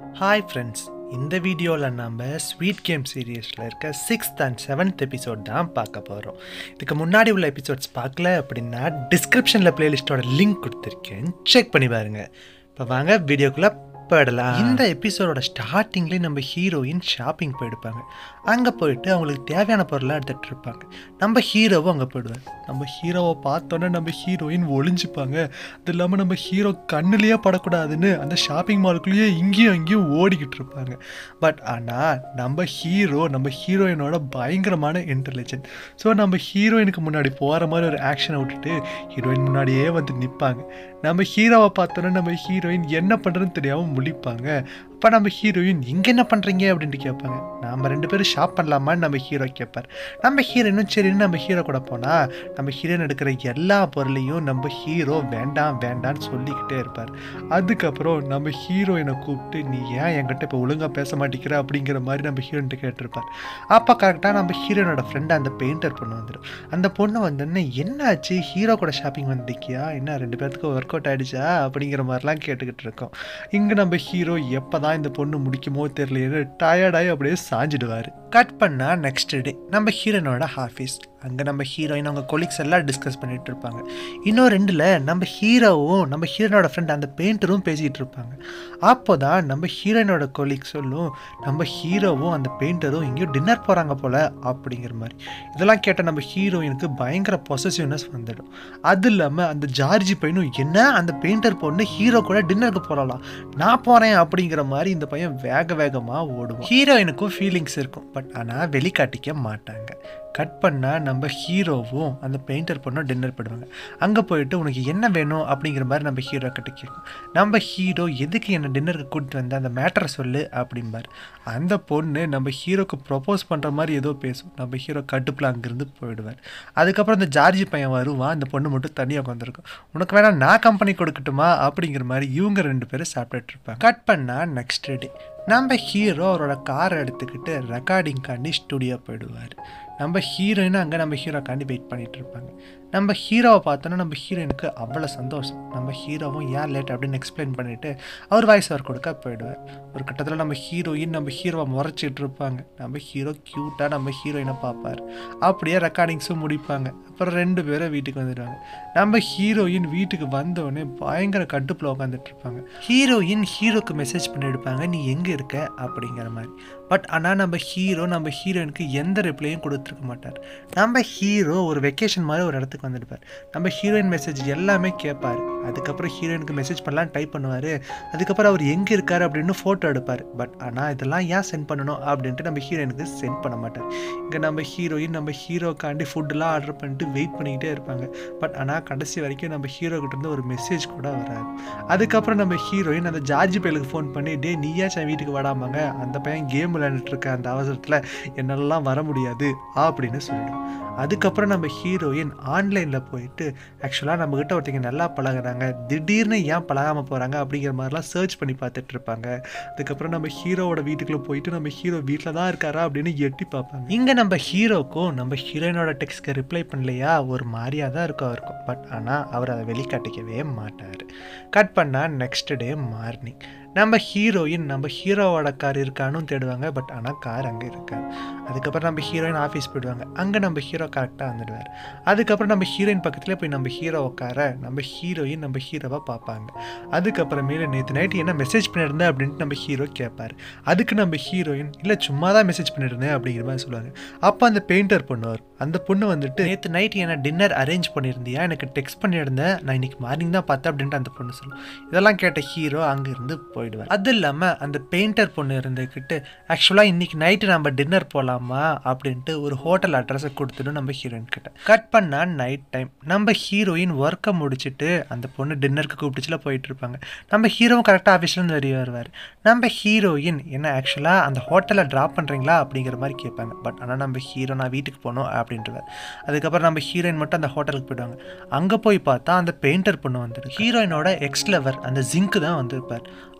hi friends இந்த வீடியோவில் நம்ம ஸ்வீட் கேம் சீரியஸில் இருக்க சிக்ஸ்த் அண்ட் செவன்த் எபிசோட் தான் பார்க்க போகிறோம் இதுக்கு முன்னாடி உள்ள எபிசோட்ஸ் பார்க்கல அப்படின்னா டிஸ்கிரிப்ஷனில் பிளேலிஸ்ட்டோட லிங்க் கொடுத்துருக்கேன் செக் பண்ணி பாருங்க இப்போ வாங்க வீடியோக்குள்ளே போயிடலாம் இந்த எபிசோடோட ஸ்டார்டிங்லேயே நம்ம ஹீரோயின் ஷாப்பிங் போயிருப்பாங்க அங்கே போயிட்டு அவங்களுக்கு தேவையான பொருளாக எடுத்துகிட்டு இருப்பாங்க நம்ம ஹீரோவும் அங்கே போயிடுவார் நம்ம ஹீரோவை பார்த்தோன்னே நம்ம ஹீரோயின் ஒளிஞ்சுப்பாங்க அது இல்லாமல் நம்ம ஹீரோ கண்ணுலேயே படக்கூடாதுன்னு அந்த ஷாப்பிங் மாலுக்குள்ளேயே இங்கேயும் அங்கேயும் ஓடிக்கிட்டு இருப்பாங்க பட் ஆனால் நம்ம ஹீரோ நம்ம ஹீரோயினோட பயங்கரமான இன்டெலிஜென்ட் ஸோ நம்ம ஹீரோயினுக்கு முன்னாடி போகிற மாதிரி ஒரு ஆக்ஷனை விட்டுட்டு ஹீரோயின் முன்னாடியே வந்து நிற்பாங்க நம்ம ஹீரோவை பார்த்தோன்னே நம்ம ஹீரோயின் என்ன பண்ணுறதுன்னு தெரியாமல் முழிப்பாங்க அப்போ நம்ம ஹீரோயின் இங்கே என்ன பண்ணுறீங்க அப்படின்ட்டு கேட்பாங்க நாம் ரெண்டு பேரும் ஷாப் பண்ணலாமான்னு நம்ம ஹீரோ கேட்பார் நம்ம ஹீரோயினும் சரின்னு நம்ம ஹீரோ கூட போனால் நம்ம ஹீரோயின் எடுக்கிற எல்லா பொருளையும் நம்ம ஹீரோ வேண்டாம் வேண்டாம்னு சொல்லிக்கிட்டே இருப்பார் அதுக்கப்புறம் நம்ம ஹீரோயினை கூப்பிட்டு நீ ஏன் என்கிட்ட இப்போ ஒழுங்காக பேச மாட்டேங்கிற அப்படிங்கிற மாதிரி நம்ம ஹீரோயின்ட்டு கேட்டிருப்பார் அப்போ கரெக்டாக நம்ம ஹீரோயினோட ஃப்ரெண்டு அந்த பெயிண்டர் பொண்ணு வந்துடும் அந்த பொண்ணு வந்தோடனே என்னாச்சு ஹீரோ கூட ஷாப்பிங் வந்திருக்கியா என்ன ரெண்டு பேர்த்துக்கும் ஒர்க் அவுட் ஆகிடுச்சா அப்படிங்கிற மாதிரிலாம் கேட்டுக்கிட்டு இருக்கோம் இங்கே நம்ம ஹீரோ எப்போ தான் இந்த பொண்ணு முடிக்குமோ தெரியலையே டயர்டாகி அப்படியே சாஞ்சிடுவார் கட் பண்ணால் நெக்ஸ்ட் டே நம்ம ஹீரோயினோட ஆஃபீஸ் அங்கே நம்ம ஹீரோயின் அவங்க கொலீக்ஸ் எல்லாம் டிஸ்கஸ் பண்ணிகிட்டு இருப்பாங்க இன்னும் ரெண்டில் நம்ம ஹீரோவும் நம்ம ஹீரோயினோட ஃப்ரெண்ட் அந்த பெயிண்டரும் பேசிக்கிட்டு இருப்பாங்க அப்போ தான் நம்ம ஹீரோயினோட கொலீக் சொல்லும் நம்ம ஹீரோவும் அந்த பெயிண்டரும் எங்கேயும் டின்னர் போகிறாங்க போல் அப்படிங்கிற மாதிரி இதெல்லாம் கேட்ட நம்ம ஹீரோயினுக்கு பயங்கர பொசசிவ்னஸ் வந்துடும் அது இல்லாமல் அந்த ஜார்ஜி பையனும் என்ன அந்த பெயிண்டர் பொண்ணு ஹீரோ கூட டின்னருக்கு போகலாம் நான் போகிறேன் அப்படிங்கிற மாதிரி இந்த பையன் வேக வேகமாக ஓடுவான் ஹீரோயினுக்கும் ஃபீலிங்ஸ் இருக்கும் பட் ஆனால் வெளிக்காட்டிக்க மாட்டாங்க கட் பண்ணால் நம்ம ஹீரோவும் அந்த பெயிண்டர் பொண்ணும் டின்னர் போயிடுவாங்க அங்கே போயிட்டு உனக்கு என்ன வேணும் அப்படிங்கிற மாதிரி நம்ம ஹீரோ கிட்ட கேட்கும் நம்ம ஹீரோ எதுக்கு என்னை டின்னருக்கு கூப்பிட்டு வந்த அந்த மேட்டரை சொல்லு அப்படிம்பார் அந்த பொண்ணு நம்ம ஹீரோக்கு ப்ரொப்போஸ் பண்ணுற மாதிரி ஏதோ பேசும் நம்ம ஹீரோ கட்டுப்பில் அங்கேருந்து போயிடுவார் அதுக்கப்புறம் இந்த ஜார்ஜி பையன் வருவான் அந்த பொண்ணு மட்டும் தனியாக உட்காந்துருக்கும் உனக்கு வேணா நான் கம்பெனி கொடுக்கட்டுமா அப்படிங்கிற மாதிரி இவங்க ரெண்டு பேரும் சாப்பிட்டுட்டு இருப்பாங்க கட் பண்ணால் நெக்ஸ்ட் டே நம்ம ஹீரோ அவரோட காரை எடுத்துக்கிட்டு ரெக்கார்டிங்காண்டி ஸ்டுடியோ போயிடுவார் நம்ம ஹீரோயினும் அங்கே நம்ம ஹீரோக்காண்டி வெயிட் பண்ணிகிட்டு இருப்பாங்க நம்ம ஹீரோவை பார்த்தோன்னா நம்ம ஹீரோயினுக்கு அவ்வளோ சந்தோஷம் நம்ம ஹீரோவும் ஏன் லேட் அப்படின்னு எக்ஸ்பிளைன் பண்ணிவிட்டு அவர் வாய்ஸ் அவர் கொடுக்க போயிடுவார் ஒரு கட்டத்தில் நம்ம ஹீரோயின் நம்ம ஹீரோவை முறைச்சிட்டு இருப்பாங்க நம்ம ஹீரோ க்யூட்டாக நம்ம ஹீரோயினை பார்ப்பார் அப்படியே ரெக்கார்டிங்ஸும் முடிப்பாங்க அப்புறம் ரெண்டு பேரும் வீட்டுக்கு வந்துடுவாங்க நம்ம ஹீரோயின் வீட்டுக்கு வந்தோடனே பயங்கர கட்டுப்பில் உட்காந்துட்டு இருப்பாங்க ஹீரோயின் ஹீரோக்கு மெசேஜ் பண்ணியிருப்பாங்க நீ எங்கே இருக்க அப்படிங்கிற மாதிரி பட் ஆனால் நம்ம ஹீரோ நம்ம ஹீரோயினுக்கு எந்த ரிப்ளையும் கொடுத்துருக்க மாட்டார் நம்ம ஹீரோ ஒரு வெக்கேஷன் மாதிரி ஒரு இடத்துக்கு வந்துடுப்பார் நம்ம ஹீரோயின் மெசேஜ் எல்லாமே கேட்பார் அதுக்கப்புறம் ஹீரோயினுக்கு மெசேஜ் பண்ணலாம் டைப் பண்ணுவார் அதுக்கப்புறம் அவர் எங்கே இருக்கார் அப்படின்னு ஃபோட்டோ எடுப்பார் பட் ஆனால் இதெல்லாம் ஏன் சென்ட் பண்ணணும் அப்படின்ட்டு நம்ம ஹீரோயினுக்கு சென்ட் பண்ண மாட்டார் இங்கே நம்ம ஹீரோயின் நம்ம ஹீரோக்காண்டி ஃபுட்டெல்லாம் ஆர்டர் பண்ணிட்டு வெயிட் பண்ணிக்கிட்டே இருப்பாங்க பட் ஆனால் கடைசி வரைக்கும் நம்ம ஹீரோ கிட்ட இருந்து ஒரு மெசேஜ் கூட வராது அதுக்கப்புறம் நம்ம ஹீரோயின் அந்த ஜார்ஜி பையலுக்கு ஃபோன் பண்ணி டே நீயாச்சும் வீட்டுக்கு வராமாங்க அந்த பையன் கேம் விளையாண்டுட்டு இருக்க அந்த அவசரத்தில் என்னெல்லாம் வர முடியாது அப்படின்னு சொல்லிடும் அதுக்கப்புறம் நம்ம ஹீரோயின் ஆன்லைனில் போயிட்டு ஆக்சுவலாக நம்மக்கிட்ட ஒருத்தங்க நல்லா பழகுறாங்க திடீர்னு ஏன் பழகாமல் போகிறாங்க அப்படிங்கிற மாதிரிலாம் சர்ச் பண்ணி பார்த்துட்டு இருப்பாங்க அதுக்கப்புறம் நம்ம ஹீரோவோட வீட்டுக்குள்ளே போயிட்டு நம்ம ஹீரோ வீட்டில் தான் இருக்காரா அப்படின்னு எட்டி பார்ப்பாங்க இங்கே நம்ம ஹீரோக்கும் நம்ம ஹீரோயினோட டெக்ஸ்ட்க்கு ரிப்ளை பண்ணலையா ஒரு மாதிரியாக தான் இருக்கும் அவருக்கும் பட் ஆனால் அவர் அதை வெளிக்காட்டிக்கவே மாட்டார் கட் பண்ணால் நெக்ஸ்ட் டே மார்னிங் நம்ம ஹீரோயின் நம்ம ஹீரோவோட கார் இருக்கான்னு தேடுவாங்க பட் ஆனால் கார் அங்கே இருக்காது அதுக்கப்புறம் நம்ம ஹீரோயின் ஆஃபீஸ் போயிடுவாங்க அங்கே நம்ம ஹீரோ கரெக்டாக வந்துடுவார் அதுக்கப்புறம் நம்ம ஹீரோயின் பக்கத்தில் போய் நம்ம ஹீரோ உட்கார நம்ம ஹீரோயின் நம்ம ஹீரோவை பார்ப்பாங்க அதுக்கப்புறமேல நேற்று நைட்டு என்ன மெசேஜ் பண்ணியிருந்தேன் அப்படின்ட்டு நம்ம ஹீரோ கேட்பார் அதுக்கு நம்ம ஹீரோயின் இல்லை சும்மா தான் மெசேஜ் பண்ணியிருந்தேன் அப்படிங்கிற மாதிரி சொல்லுவாங்க அப்போ அந்த பெயிண்டர் பொண்ணு அந்த பொண்ணு வந்துட்டு நேற்று நைட் என்ன டின்னர் அரேஞ்ச் பண்ணியிருந்தியா எனக்கு டெக்ஸ்ட் பண்ணியிருந்தேன் நான் இன்னைக்கு மார்னிங் தான் பார்த்தேன் அப்படின்ட்டு அந்த பொண்ணு சொல்லும் இதெல்லாம் கேட்ட ஹீரோ அங்கேருந்து போயிடுவார் அது இல்லாமல் அந்த பெயிண்டர் பொண்ணு இருந்துக்கிட்டு ஆக்சுவலாக இன்னைக்கு நைட்டு நம்ம டின்னர் போகலாமா அப்படின்ட்டு ஒரு ஹோட்டல் அட்ரஸை கொடுத்துடும் நம்ம ஹீரோயின் கிட்ட கட் பண்ணால் நைட் டைம் நம்ம ஹீரோயின் ஒர்க்கை முடிச்சுட்டு அந்த பொண்ணு டின்னருக்கு கூப்பிட்டுச்சுல போயிட்டு இருப்பாங்க நம்ம ஹீரோவும் கரெக்டாக ஆஃபீஸ்லேருந்து வெளியே வருவார் நம்ம ஹீரோயின் என்ன ஆக்சுவலாக அந்த ஹோட்டலில் ட்ராப் பண்ணுறீங்களா அப்படிங்கிற மாதிரி கேட்பாங்க பட் ஆனால் நம்ம ஹீரோ நான் வீட்டுக்கு போகணும் அப்படின்றவர் அதுக்கப்புறம் நம்ம ஹீரோயின் மட்டும் அந்த ஹோட்டலுக்கு போயிடுவாங்க அங்கே போய் பார்த்தா அந்த பெயிண்டர் பொண்ணு வந்துடும் ஹீரோயினோட எக்ஸ் லவர் அந்த ஜிங்க் தான் வந்திருப்பார்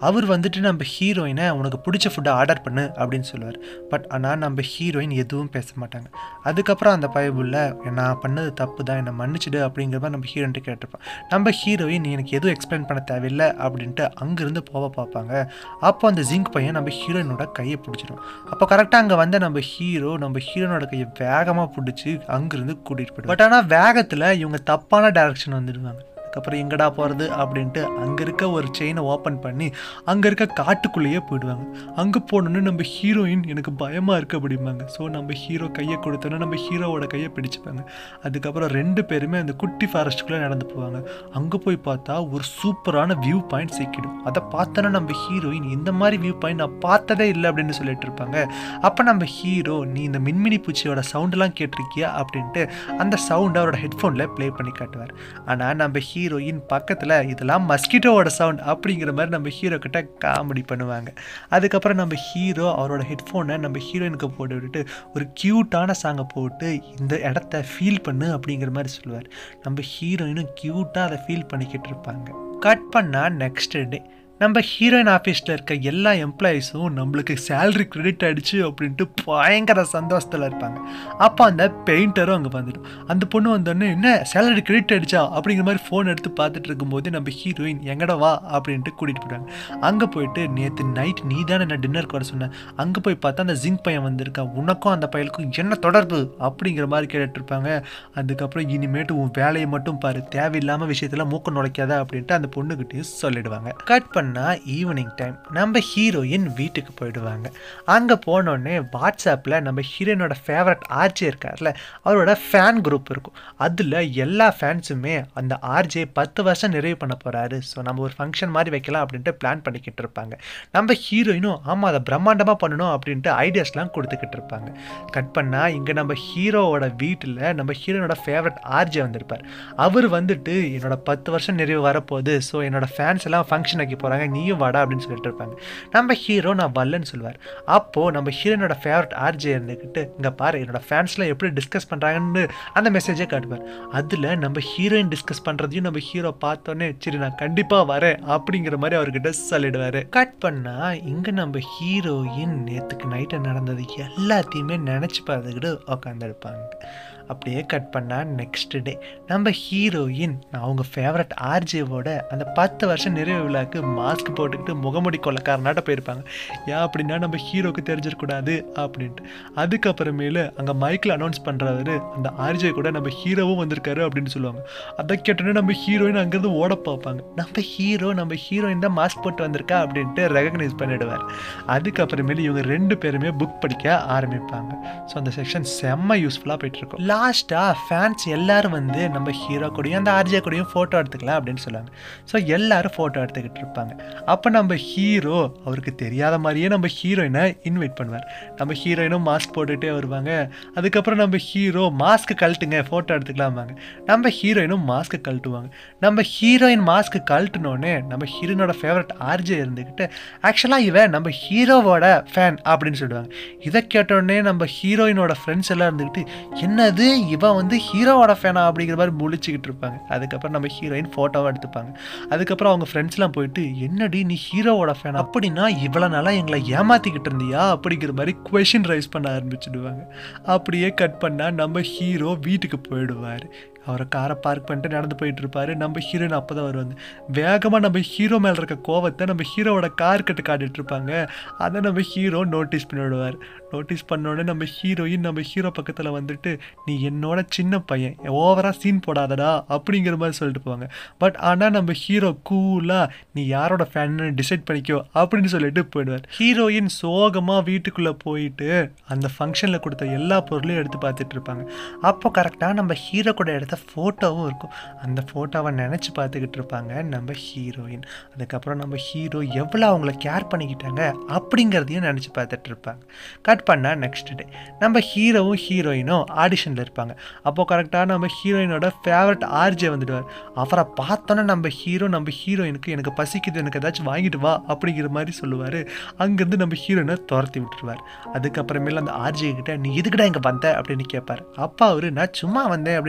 அவர் வந்துட்டு நம்ம ஹீரோயினை உனக்கு பிடிச்ச ஃபுட்டை ஆர்டர் பண்ணு அப்படின்னு சொல்லுவார் பட் ஆனால் நம்ம ஹீரோயின் எதுவும் பேச மாட்டாங்க அதுக்கப்புறம் அந்த பயபுள்ள நான் பண்ணது தப்பு தான் என்னை மன்னிச்சிடு அப்படிங்கிற மாதிரி நம்ம ஹீரோயின்ட்டு கேட்டிருப்போம் நம்ம ஹீரோயின் நீ எனக்கு எதுவும் எக்ஸ்பிளைன் பண்ண தேவையில்லை அப்படின்ட்டு அங்கேருந்து போக பார்ப்பாங்க அப்போ அந்த ஜிங்க் பையன் நம்ம ஹீரோயினோட கையை பிடிச்சிடும் அப்போ கரெக்டாக அங்கே வந்த நம்ம ஹீரோ நம்ம ஹீரோனோட கையை வேகமாக பிடிச்சி அங்கேருந்து கூட்டிகிட்டு போயிடும் பட் ஆனால் வேகத்தில் இவங்க தப்பான டைரக்ஷன் வந்துடுவாங்க அதுக்கப்புறம் எங்கடா போகிறது அப்படின்ட்டு அங்கே இருக்க ஒரு செயினை ஓப்பன் பண்ணி அங்கே இருக்க காட்டுக்குள்ளேயே போயிடுவாங்க அங்கே போனோன்னு நம்ம ஹீரோயின் எனக்கு பயமாக இருக்குது அப்படிம்பாங்க ஸோ நம்ம ஹீரோ கையை கொடுத்தோன்னா நம்ம ஹீரோவோட கையை பிடிச்சிப்பாங்க அதுக்கப்புறம் ரெண்டு பேருமே அந்த குட்டி ஃபாரஸ்ட்டுக்குள்ளே நடந்து போவாங்க அங்கே போய் பார்த்தா ஒரு சூப்பரான வியூ பாயிண்ட் சிக்கிடும் அதை பார்த்தோன்னா நம்ம ஹீரோயின் இந்த மாதிரி வியூ பாயிண்ட் நான் பார்த்ததே இல்லை அப்படின்னு சொல்லிட்டு இருப்பாங்க அப்போ நம்ம ஹீரோ நீ இந்த மின்மினி பூச்சியோட சவுண்டெல்லாம் கேட்டிருக்கியா அப்படின்ட்டு அந்த சவுண்ட் அவரோட ஹெட்ஃபோனில் ப்ளே பண்ணி காட்டுவார் ஆனால் நம்ம ஹீரோயின் பக்கத்தில் இதெல்லாம் மஸ்கிட்டோவோட சவுண்ட் அப்படிங்கிற மாதிரி நம்ம ஹீரோ கிட்ட காமெடி பண்ணுவாங்க அதுக்கப்புறம் நம்ம ஹீரோ அவரோட ஹெட்ஃபோனை நம்ம ஹீரோயினுக்கு போட்டு விட்டுட்டு ஒரு க்யூட்டான சாங்கை போட்டு இந்த இடத்த ஃபீல் பண்ணு அப்படிங்கிற மாதிரி சொல்லுவார் நம்ம ஹீரோயினும் க்யூட்டாக அதை ஃபீல் பண்ணிக்கிட்டு இருப்பாங்க கட் பண்ணால் நெக்ஸ்ட் டே நம்ம ஹீரோயின் ஆஃபீஸில் இருக்க எல்லா எம்ப்ளாயீஸும் நம்மளுக்கு சேலரி கிரெடிட் ஆகிடுச்சு அப்படின்ட்டு பயங்கர சந்தோஷத்தில் இருப்பாங்க அப்போ அந்த பெயிண்டரும் அங்கே வந்துடும் அந்த பொண்ணு வந்தோடனே என்ன சேலரி கிரெடிட் ஆகிடுச்சா அப்படிங்கிற மாதிரி ஃபோன் எடுத்து பார்த்துட்டு இருக்கும்போது நம்ம ஹீரோயின் எங்கடா வா அப்படின்ட்டு கூட்டிகிட்டு போயிட்டாங்க அங்கே போயிட்டு நேற்று நைட் நீ தானே நான் டின்னருக்கு வர சொன்னேன் அங்கே போய் பார்த்தா அந்த ஜிங்க் பையன் வந்திருக்கான் உனக்கும் அந்த பையலுக்கும் என்ன தொடர்பு அப்படிங்கிற மாதிரி கேட்டுட்ருப்பாங்க அதுக்கப்புறம் இனிமேட்டு உன் வேலையை மட்டும் பாரு தேவையில்லாமல் விஷயத்தில் மூக்க நுழைக்காத அப்படின்ட்டு அந்த பொண்ணுக்கிட்டையும் சொல்லிடுவாங்க கட் பண்ணால் ஈவினிங் டைம் நம்ம ஹீரோயின் வீட்டுக்கு போயிடுவாங்க அங்கே போனோடனே வாட்ஸ்அப்பில் நம்ம ஹீரோயினோட ஃபேவரட் ஆர்ஜே இருக்கார்ல அவரோட ஃபேன் குரூப் இருக்கும் அதில் எல்லா ஃபேன்ஸுமே அந்த ஆர்ஜே பத்து வருஷம் நிறைவு பண்ண போகிறாரு ஸோ நம்ம ஒரு ஃபங்க்ஷன் மாதிரி வைக்கலாம் அப்படின்ட்டு பிளான் பண்ணிக்கிட்டு இருப்பாங்க நம்ம ஹீரோயினும் ஆமாம் அதை பிரம்மாண்டமாக பண்ணணும் அப்படின்ட்டு ஐடியாஸ்லாம் கொடுத்துக்கிட்டு இருப்பாங்க கட் பண்ணால் இங்கே நம்ம ஹீரோவோட வீட்டில் நம்ம ஹீரோனோட ஃபேவரட் ஆர்ஜே வந்திருப்பார் அவர் வந்துட்டு என்னோட பத்து வருஷம் நிறைவு வரப்போகுது ஸோ என்னோட ஃபேன்ஸ் எல்லாம் ஃபங்க்ஷன் வைக்க போகிறாங்க நீயும் வாடா அப்படின்னு சொல்லிட்டு இருப்பாங்க நம்ம ஹீரோ நான் வரலன்னு சொல்லுவார் அப்போது நம்ம ஹீரோனோட ஃபேவரட் ஆர்ஜே இருந்துக்கிட்டு இங்கே பாரு என்னோட ஃபேன்ஸ்லாம் எப்படி டிஸ்கஸ் பண்ணுறாங்கன்னு அந்த மெசேஜே காட்டுவார் அதில் நம்ம ஹீரோயின் டிஸ்கஸ் பண்ணுறதையும் நம்ம ஹீரோ பார்த்தோன்னே சரி நான் கண்டிப்பாக வரேன் அப்படிங்கிற மாதிரி அவர்கிட்ட சொல்லிடுவார் கட் பண்ணால் இங்கே நம்ம ஹீரோயின் நேற்றுக்கு நைட்டு நடந்தது எல்லாத்தையுமே நினச்சி பார்த்துக்கிட்டு உட்காந்துருப்பாங்க அப்படியே கட் பண்ணால் நெக்ஸ்ட் டே நம்ம ஹீரோயின் அவங்க ஃபேவரட் ஆர்ஜேவோட அந்த பத்து வருஷம் நிறைவு விழாக்கு மாஸ்க் போட்டுக்கிட்டு முகமுடி கொள்ளக்காரனாட்ட போயிருப்பாங்க ஏன் அப்படின்னா நம்ம ஹீரோக்கு தெரிஞ்சிடக்கூடாது அப்படின்ட்டு அதுக்கப்புறமேலு அங்கே மைக்கில் அனௌன்ஸ் பண்ணுறவர் அந்த ஆர்ஜே கூட நம்ம ஹீரோவும் வந்திருக்காரு அப்படின்னு சொல்லுவாங்க அதை கேட்டோன்னே நம்ம ஹீரோயின் அங்கேருந்து ஓட பார்ப்பாங்க நம்ம ஹீரோ நம்ம ஹீரோயின் தான் மாஸ்க் போட்டு வந்திருக்கா அப்படின்ட்டு ரெகக்னைஸ் பண்ணிடுவார் அதுக்கப்புறமேலு இவங்க ரெண்டு பேருமே புக் படிக்க ஆரம்பிப்பாங்க ஸோ அந்த செக்ஷன் செம்ம யூஸ்ஃபுல்லாக போயிட்டு இருக்கும் லாஸ்ட்டாக ஃபேன்ஸ் எல்லாரும் வந்து நம்ம ஹீரோ கூடயும் அந்த ஆர்ஜே கூடயும் ஃபோட்டோ எடுத்துக்கலாம் அப்படின்னு சொல்லுவாங்க ஸோ எல்லாரும் ஃபோட்டோ எடுத்துக்கிட்டு இருப்பாங்க அப்போ நம்ம ஹீரோ அவருக்கு தெரியாத மாதிரியே நம்ம ஹீரோயினை இன்வைட் பண்ணுவார் நம்ம ஹீரோயினும் மாஸ்க் போட்டுகிட்டே வருவாங்க அதுக்கப்புறம் நம்ம ஹீரோ மாஸ்க் கழட்டுங்க ஃபோட்டோ எடுத்துக்கலாமாங்க நம்ம ஹீரோயினும் மாஸ்க் கழட்டுவாங்க நம்ம ஹீரோயின் மாஸ்க் கழட்டினோடனே நம்ம ஹீரோயினோட ஃபேவரட் ஆர்ஜே இருந்துக்கிட்டு ஆக்சுவலாக இவன் நம்ம ஹீரோவோட ஃபேன் அப்படின்னு சொல்லுவாங்க இதை கேட்டோடனே நம்ம ஹீரோயினோட ஃப்ரெண்ட்ஸ் எல்லாம் இருந்துக்கிட்டு என்னது இவன் வந்து ஹீரோவோட ஃபேனா அப்படிங்கிற மாதிரி முழிச்சுக்கிட்டு இருப்பாங்க அதுக்கப்புறம் நம்ம ஹீரோயின் ஃபோட்டோவை எடுத்துப்பாங்க அதுக்கப்புறம் அவங்க ஃப்ரெண்ட்ஸ்லாம் போயிட்டு என்னடி நீ ஹீரோவோட ஃபேன் அப்படின்னா இவ்வளோ நாளாக எங்களை ஏமாத்திக்கிட்டு இருந்தியா அப்படிங்கிற மாதிரி கொஷின் ரைஸ் பண்ண ஆரம்பிச்சிடுவாங்க அப்படியே கட் பண்ணால் நம்ம ஹீரோ வீட்டுக்கு போயிடுவார் அவரை காரை பார்க் பண்ணிட்டு நடந்து போயிட்டு இருப்பாரு நம்ம ஹீரோயின் அப்போ தான் வருவாங்க வேகமாக நம்ம ஹீரோ மேலே இருக்க கோவத்தை நம்ம ஹீரோவோட கார் கட்டு காட்டிட்டு இருப்பாங்க அதை நம்ம ஹீரோ நோட்டீஸ் பண்ணி விடுவார் நோட்டீஸ் பண்ணோடனே நம்ம ஹீரோயின் நம்ம ஹீரோ பக்கத்தில் வந்துட்டு நீ என்னோட சின்ன பையன் ஓவராக சீன் போடாதடா அப்படிங்கிற மாதிரி சொல்லிட்டு போவாங்க பட் ஆனால் நம்ம ஹீரோ கூலாக நீ யாரோட ஃபேன்னு டிசைட் பண்ணிக்கோ அப்படின்னு சொல்லிட்டு போயிடுவார் ஹீரோயின் சோகமாக வீட்டுக்குள்ளே போயிட்டு அந்த ஃபங்க்ஷனில் கொடுத்த எல்லா பொருளையும் எடுத்து பார்த்துட்டு இருப்பாங்க அப்போ கரெக்டாக நம்ம ஹீரோ கூட எடுத்த ஃபோட்டோவும் இருக்கும் அந்த ஃபோட்டோவை நினச்சி பார்த்துக்கிட்டு இருப்பாங்க நம்ம ஹீரோயின் அதுக்கப்புறம் நம்ம ஹீரோ எவ்வளோ அவங்கள கேர் பண்ணிக்கிட்டாங்க அப்படிங்கிறதையும் நினச்சி பார்த்துட்டு இருப்பாங்க கட் பண்ணால் நெக்ஸ்ட் டே நம்ம ஹீரோவும் ஹீரோயினும் ஆடிஷனில் இருப்பாங்க அப்போது கரெக்டாக நம்ம ஹீரோயினோட ஃபேவரட் ஆர்ஜே வந்துடுவார் அவரை பார்த்தோன்னே நம்ம ஹீரோ நம்ம ஹீரோயினுக்கு எனக்கு பசிக்குது எனக்கு ஏதாச்சும் வாங்கிட்டு வா அப்படிங்கிற மாதிரி சொல்லுவார் அங்கேருந்து நம்ம ஹீரோயினை துரத்தி விட்டுருவார் அதுக்கப்புறமேல அந்த ஆர்ஜே கிட்ட நீ எதுக்குடா இங்கே வந்த அப்படின்னு கேட்பார் அப்பா அவரு நான் சும்மா வந்தேன் அப்படின்னு சொல்லிட்டு இருப்பார்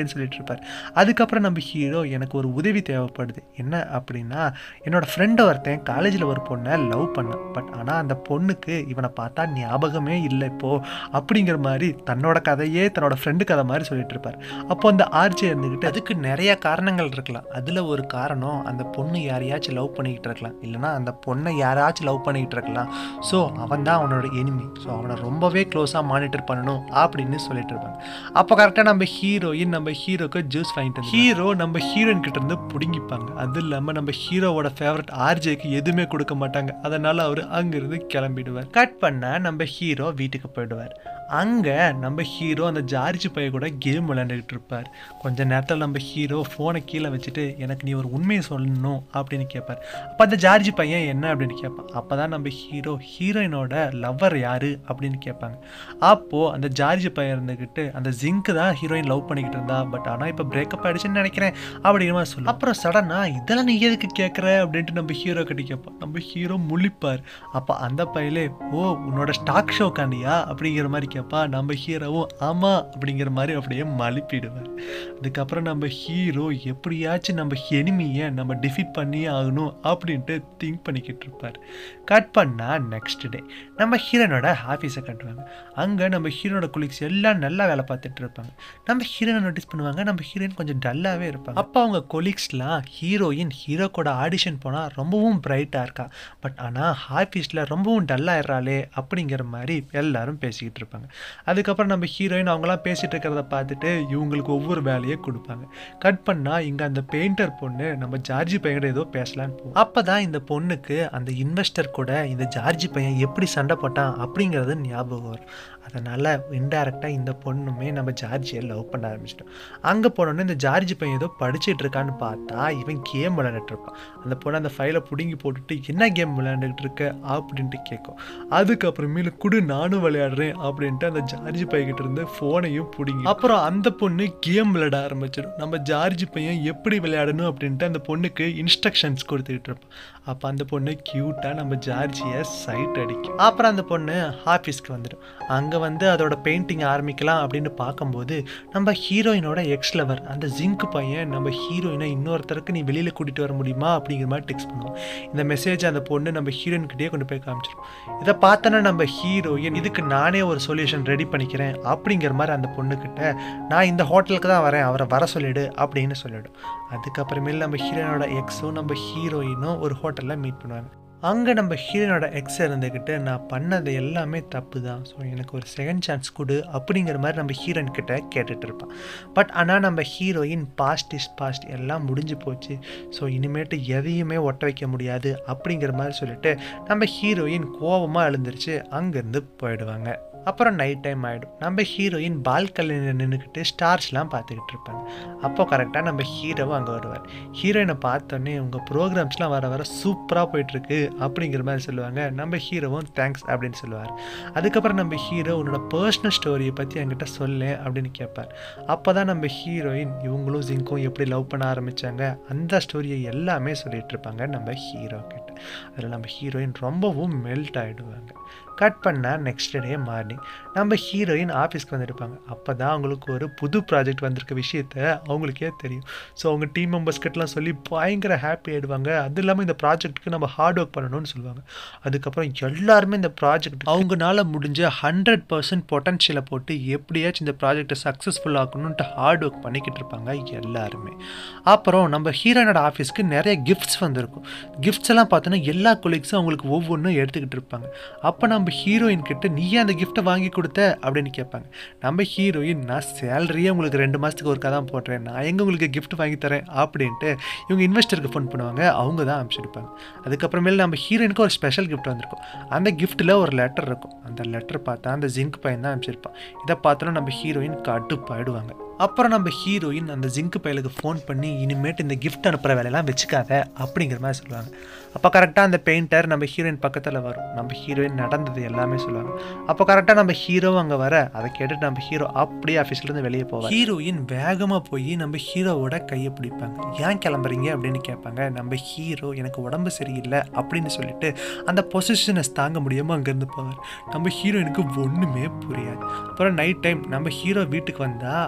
இருப்பார் அதுக்கப்புறம் நம்ம ஹீரோ எனக்கு ஒரு உதவி தேவைப்படுது என்ன அப்படின்னா என்னோட ஃப்ரெண்டு ஒருத்தன் காலேஜில் ஒரு பொண்ணை லவ் பண்ணான் பட் ஆனால் அந்த பொண்ணுக்கு இவனை பார்த்தா ஞாபகமே இல்லை இப்போ அப்படிங்கிற மாதிரி தன்னோட கதையே தன்னோட ஃப்ரெண்டு கதை மாதிரி சொல்லிட்டு இருப்பார் அப்போ அந்த ஆர்ஜே இருந்துக்கிட்டு அதுக்கு நிறைய காரணங்கள் இருக்கலாம் அதில் ஒரு காரணம் அந்த பொண்ணு யாரையாச்சும் லவ் பண்ணிக்கிட்டு இருக்கலாம் இல்லைனா அந்த பொண்ணை யாராச்சும் லவ் பண்ணிக்கிட்டு இருக்கலாம் ஸோ அவன் தான் அவனோட எனிமி ஸோ அவனை ரொம்பவே க்ளோஸாக மானிட்டர் பண்ணணும் அப்படின்னு சொல்லிட்டு இருப்பாங்க அப்போ கரெக்டாக நம்ம ஹீரோயின் நம்ம ஹீரோக்கு ஜூஸ் வாங்கிட்டு ஹீரோ நம்ம ஹீரோயின் கிட்ட இருந்து பிடுங்கிப்பாங்க அது இல்லாமல் நம்ம ஹீரோவோட ஃபேவரட் ஆர்ஜேக்கு எதுவுமே கொடுக்க மாட்டாங்க அதனால அவர் அங்கிருந்து கிளம்பிடுவார் கட் பண்ண நம்ம ஹீரோ வீட்டுக்கு போயிடுவார் அங்கே நம்ம ஹீரோ அந்த ஜார்ஜ் பைய கூட கேம் விளையாண்டுக்கிட்டு இருப்பார் கொஞ்ச நேரத்தில் நம்ம ஹீரோ ஃபோனை கீழே வச்சுட்டு எனக்கு நீ ஒரு உண்மையை சொல்லணும் அப்படின்னு கேட்பார் அப்போ அந்த ஜார்ஜ் பையன் என்ன அப்படின்னு கேட்பான் அப்போ தான் நம்ம ஹீரோ ஹீரோயினோட லவ்வர் யாரு அப்படின்னு கேட்பாங்க அப்போது அந்த ஜார்ஜ் பையன் இருந்துக்கிட்டு அந்த ஜிங்க் தான் ஹீரோயின் லவ் பண்ணிக்கிட்டு இருந்தா பட் ஆனால் இப்போ பிரேக்கப் ஆயிடுச்சுன்னு நினைக்கிறேன் அப்படிங்கிற மாதிரி சொல்லும் அப்புறம் சடனாக இதெல்லாம் நீ எதுக்கு கேட்குற அப்படின்ட்டு நம்ம ஹீரோ கிட்ட கேட்பான் நம்ம ஹீரோ முழிப்பார் அப்போ அந்த பையலே ஓ உன்னோட ஸ்டாக் ஷோ காண்டியா அப்படிங்கிற மாதிரி கேட்பா நம்ம ஹீரோவும் ஆமாம் அப்படிங்கிற மாதிரி அப்படியே மழுப்பிடுவார் அதுக்கப்புறம் நம்ம ஹீரோ எப்படியாச்சும் நம்ம எனிமியை நம்ம டிஃபீட் பண்ணியே ஆகணும் அப்படின்ட்டு திங்க் பண்ணிக்கிட்டு இருப்பார் கட் பண்ணால் நெக்ஸ்ட் டே நம்ம ஹீரோனோட ஆஃபீஸை கட்டுவாங்க அங்கே நம்ம ஹீரோனோட குலிக்ஸ் எல்லாம் நல்லா வேலை பார்த்துட்டு இருப்பாங்க நம்ம ஹீரோனை நோட்டீஸ் பண்ணுவாங்க நம்ம ஹீரோயின் கொஞ்சம் டல்லாகவே இருப்பாங்க அப்போ அவங்க கொலீக்ஸ்லாம் ஹீரோயின் ஹீரோ கூட ஆடிஷன் போனால் ரொம்பவும் பிரைட்டாக இருக்கா பட் ஆனால் ஆஃபீஸில் ரொம்பவும் டல்லாயிடுறாளே அப்படிங்கிற மாதிரி எல்லாரும் பேசிக்கிட்டு இருப்பாங்க அதுக்கப்புறம் நம்ம ஹீரோயின் அவங்களாம் பேசிகிட்டு இருக்கிறத பார்த்துட்டு இவங்களுக்கு ஒவ்வொரு வேலையை கொடுப்பாங்க கட் பண்ணால் இங்கே அந்த பெயிண்டர் பொண்ணு நம்ம ஜார்ஜி பையன் ஏதோ பேசலான்னு போகும் அப்போ தான் இந்த பொண்ணுக்கு அந்த இன்வெஸ்டர் கூட இந்த ஜார்ஜி பையன் எப்படி சண்டை போட்டான் அப்படிங்கிறது ஞாபகம் வரும் அதனால் இன்டெரக்டாக இந்த பொண்ணுமே நம்ம ஜார்ஜியை லவ் பண்ண ஆரம்பிச்சிட்டோம் அங்கே போனோன்னே இந்த ஜார்ஜி பையன் ஏதோ படிச்சுட்டு இருக்கான்னு பார்த்தா இவன் கேம் விளையாண்டுட்டு இருப்பான் அந்த பொண்ணு அந்த ஃபைலை பிடுங்கி போட்டுட்டு என்ன கேம் விளையாண்டுட்டு இருக்க அப்படின்ட்டு கேட்கும் அதுக்கப்புறமேலு குடு நானும் விளையாடுறேன் அப்படின்ட்டு அந்த ஜார்ஜி பையன்கிட்ட இருந்து ஃபோனையும் பிடிங்கி அப்புறம் அந்த பொண்ணு கேம் விளையாட ஆரம்பிச்சிடும் நம்ம ஜார்ஜி பையன் எப்படி விளையாடணும் அப்படின்ட்டு அந்த பொண்ணுக்கு இன்ஸ்ட்ரக்ஷன்ஸ் கொடுத்துக்கிட்டு இருப்பான் அப்போ அந்த பொண்ணு க்யூட்டாக நம்ம ஜார்ஜியை சைட் அடிக்கும் அப்புறம் அந்த பொண்ணு ஆஃபீஸ்க்கு வந்துடும் அங்கே வந்து அதோட பெயிண்டிங் ஆரம்பிக்கலாம் அப்படின்னு பார்க்கும்போது நம்ம ஹீரோயினோட எக்ஸ் லவர் அந்த ஜிங்க் பையன் நம்ம ஹீரோயினை இன்னொருத்தருக்கு நீ வெளியில் கூட்டிகிட்டு வர முடியுமா அப்படிங்கிற மாதிரி டெக்ஸ்ட் பண்ணுவோம் இந்த மெசேஜ் அந்த பொண்ணு நம்ம ஹீரோயின்கிட்டயே கொண்டு போய் காமிச்சிடும் இதை பார்த்தோன்னா நம்ம ஹீரோயின் இதுக்கு நானே ஒரு சொல்யூஷன் ரெடி பண்ணிக்கிறேன் அப்படிங்கிற மாதிரி அந்த பொண்ணுக்கிட்ட நான் இந்த ஹோட்டலுக்கு தான் வரேன் அவரை வர சொல்லிடு அப்படின்னு சொல்லிடும் அதுக்கப்புறமேல் நம்ம ஹீரோயினோட எக்ஸும் நம்ம ஹீரோயினும் ஒரு ஹோட்டலில் மீட் பண்ணுவாங்க அங்கே நம்ம ஹீரோனோட எக்ஸ் இருந்துக்கிட்டு நான் பண்ணது எல்லாமே தப்பு தான் ஸோ எனக்கு ஒரு செகண்ட் சான்ஸ் கொடு அப்படிங்கிற மாதிரி நம்ம ஹீரோயின் கிட்ட கேட்டுட்டு இருப்பான் பட் ஆனால் நம்ம ஹீரோயின் பாஸ்ட் இஸ் பாஸ்ட் எல்லாம் முடிஞ்சு போச்சு ஸோ இனிமேட்டு எதையுமே ஒட்ட வைக்க முடியாது அப்படிங்கிற மாதிரி சொல்லிட்டு நம்ம ஹீரோயின் கோபமாக எழுந்திருச்சு அங்கேருந்து போயிடுவாங்க அப்புறம் நைட் டைம் ஆகிடும் நம்ம ஹீரோயின் பால்கனியில் நின்றுக்கிட்டு ஸ்டார்ஸ்லாம் பார்த்துக்கிட்டு இருப்பாங்க அப்போ கரெக்டாக நம்ம ஹீரோவும் அங்கே வருவார் ஹீரோயினை பார்த்தோன்னே உங்கள் ப்ரோக்ராம்ஸ்லாம் வர வர சூப்பராக போயிட்டுருக்கு அப்படிங்கிற மாதிரி சொல்லுவாங்க நம்ம ஹீரோவும் தேங்க்ஸ் அப்படின்னு சொல்லுவார் அதுக்கப்புறம் நம்ம ஹீரோ உன்னோட பர்சனல் ஸ்டோரியை பற்றி என்கிட்ட சொல்லு அப்படின்னு கேட்பார் அப்போ தான் நம்ம ஹீரோயின் இவங்களும் ஜிங்கும் எப்படி லவ் பண்ண ஆரம்பித்தாங்க அந்த ஸ்டோரியை எல்லாமே சொல்லிட்டு இருப்பாங்க நம்ம ஹீரோ கிட்ட அதில் நம்ம ஹீரோயின் ரொம்பவும் மெல்ட் ஆகிடுவாங்க கட் பண்ணால் நெக்ஸ்ட் டே மார்னிங் நம்ம ஹீரோயின் ஆஃபீஸ்க்கு வந்துருப்பாங்க அப்போ தான் அவங்களுக்கு ஒரு புது ப்ராஜெக்ட் வந்திருக்க விஷயத்த அவங்களுக்கே தெரியும் ஸோ அவங்க டீம் மெம்பர்ஸ் கிட்டலாம் சொல்லி பயங்கர ஹாப்பி ஆகிடுவாங்க அது இல்லாமல் இந்த ப்ராஜெக்ட்டுக்கு நம்ம ஹார்ட் ஒர்க் பண்ணணும்னு சொல்லுவாங்க அதுக்கப்புறம் எல்லாருமே இந்த ப்ராஜெக்ட் அவங்களால முடிஞ்ச ஹண்ட்ரட் பர்சன்ட் பொட்டன்ஷியலை போட்டு எப்படியாச்சும் இந்த ப்ராஜெக்டை சக்ஸஸ்ஃபுல் ஆக்கணுன்ட்டு ஹார்ட் ஒர்க் பண்ணிக்கிட்டு இருப்பாங்க எல்லாருமே அப்புறம் நம்ம ஹீரோனோட ஆஃபீஸ்க்கு நிறைய கிஃப்ட்ஸ் வந்திருக்கும் கிஃப்ட்ஸ் எல்லாம் பார்த்தோன்னா எல்லா கொலீக்ஸும் அவங்களுக்கு ஒவ்வொன்றும் எடுத்துக்கிட்டு இருப்பாங்க அப்போ நம்ம ஹீரோயின் கிட்ட நீயே அந்த கிஃப்ட்டை வாங்கி கொடுத்த அப்படின்னு கேட்பாங்க நம்ம ஹீரோயின் நான் சேலரியே உங்களுக்கு ரெண்டு மாதத்துக்கு ஒருக்கா தான் போடுறேன் நான் எங்கே உங்களுக்கு கிஃப்ட் வாங்கி தரேன் அப்படின்ட்டு இவங்க இன்வெஸ்டருக்கு ஃபோன் பண்ணுவாங்க அவங்க தான் அனுப்பிச்சிருப்பாங்க அதுக்கப்புறமேல நம்ம ஹீரோயினுக்கு ஒரு ஸ்பெஷல் கிஃப்ட் வந்திருக்கும் அந்த கிஃப்ட்டில் ஒரு லெட்டர் இருக்கும் அந்த லெட்டர் பார்த்தா அந்த ஜிங்க் பையன் தான் அனுப்பிச்சிருப்பான் இதை பார்த்தோன்னா நம்ம ஹீரோயின் கடுப்பாயிடுவாங்க அப்புறம் நம்ம ஹீரோயின் அந்த ஜிங்க் பயலுக்கு ஃபோன் பண்ணி இனிமேட்டு இந்த கிஃப்ட் அனுப்புகிற வேலையெல்லாம் வச்சுக்காத அப்படிங்கிற மாதிரி சொல்லுவாங்க அப்போ கரெக்டாக அந்த பெயிண்டர் நம்ம ஹீரோயின் பக்கத்தில் வரும் நம்ம ஹீரோயின் நடந்தது எல்லாமே சொல்லுவாங்க அப்போ கரெக்டாக நம்ம ஹீரோ அங்கே வர அதை கேட்டுட்டு நம்ம ஹீரோ அப்படியே ஆஃபீஸ்லேருந்து வெளியே போவார் ஹீரோயின் வேகமாக போய் நம்ம ஹீரோவோட கையை பிடிப்பாங்க ஏன் கிளம்புறீங்க அப்படின்னு கேட்பாங்க நம்ம ஹீரோ எனக்கு உடம்பு சரியில்லை அப்படின்னு சொல்லிட்டு அந்த பொசிஷனை தாங்க முடியாமல் அங்கேருந்து போவார் நம்ம ஹீரோயினுக்கு ஒன்றுமே புரியாது அப்புறம் நைட் டைம் நம்ம ஹீரோ வீட்டுக்கு வந்தால் அவரோட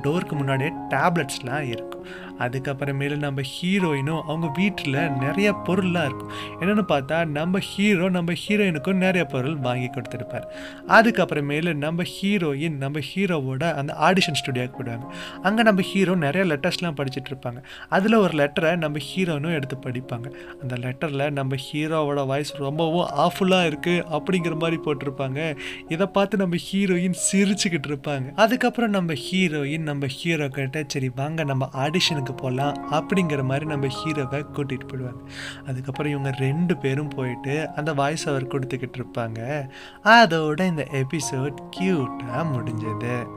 டோருக்கு முன்னாடியே டேப்லெட்ஸ்லாம் இருக்கும் அதுக்கப்புறமேலு நம்ம ஹீரோயினும் அவங்க வீட்டில் நிறைய பொருள்லாம் இருக்கும் என்னென்னு பார்த்தா நம்ம ஹீரோ நம்ம ஹீரோயினுக்கும் நிறைய பொருள் வாங்கி கொடுத்துருப்பார் அதுக்கப்புறமேலு நம்ம ஹீரோயின் நம்ம ஹீரோவோட அந்த ஆடிஷன் ஸ்டுடியோக்கு போடுவாங்க அங்கே நம்ம ஹீரோ நிறைய லெட்டர்ஸ்லாம் படிச்சுட்டு இருப்பாங்க அதில் ஒரு லெட்டரை நம்ம ஹீரோனும் எடுத்து படிப்பாங்க அந்த லெட்டரில் நம்ம ஹீரோவோட வாய்ஸ் ரொம்பவும் ஆஃபுல்லாக இருக்குது அப்படிங்கிற மாதிரி போட்டிருப்பாங்க இதை பார்த்து நம்ம ஹீரோயின் சிரிச்சுக்கிட்டு இருப்பாங்க அதுக்கப்புறம் நம்ம ஹீரோயின் நம்ம ஹீரோ கிட்ட சரி வாங்க நம்ம ஆடிஷனுக்கு போகலாம் அப்படிங்கிற மாதிரி நம்ம ஹீரோவை கூட்டிகிட்டு போயிடுவாங்க அதுக்கப்புறம் இவங்க ரெண்டு பேரும் போயிட்டு அந்த வாய்ஸ் அவர் கொடுத்துக்கிட்டு இருப்பாங்க அதோட இந்த எபிசோட் க்யூட்டாக முடிஞ்சது